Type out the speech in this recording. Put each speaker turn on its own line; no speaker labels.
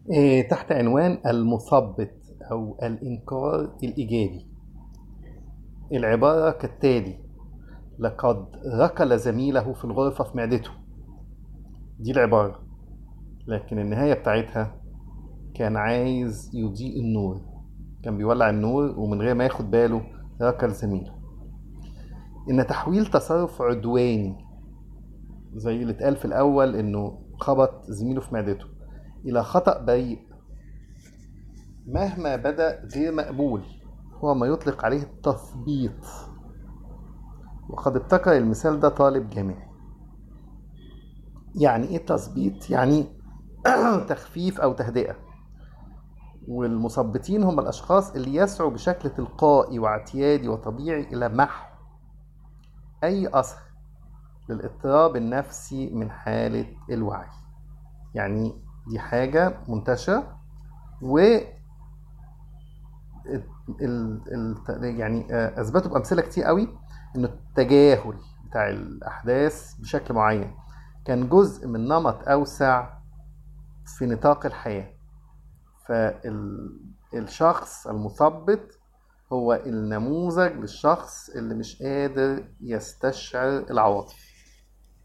إيه، تحت عنوان المثبط أو الإنكار الإيجابي العبارة كالتالي لقد ركل زميله في الغرفة في معدته دي العبارة لكن النهاية بتاعتها كان عايز يضيء النور كان بيولع النور ومن غير ما ياخد باله ركل زميله إن تحويل تصرف عدواني زي اللي اتقال في الأول إنه خبط زميله في معدته إلى خطأ بريء مهما بدأ غير مقبول هو ما يطلق عليه التثبيط وقد ابتكر المثال ده طالب جامعي يعني ايه تثبيط يعني تخفيف او تهدئه والمثبطين هم الاشخاص اللي يسعوا بشكل تلقائي واعتيادي وطبيعي الى محو اي اثر للاضطراب النفسي من حاله الوعي يعني دي حاجه منتشره و ال... ال... يعني آه، اثبتوا بامثله كتير قوي ان التجاهل بتاع الاحداث بشكل معين كان جزء من نمط اوسع في نطاق الحياه فالشخص المثبط هو النموذج للشخص اللي مش قادر يستشعر العواطف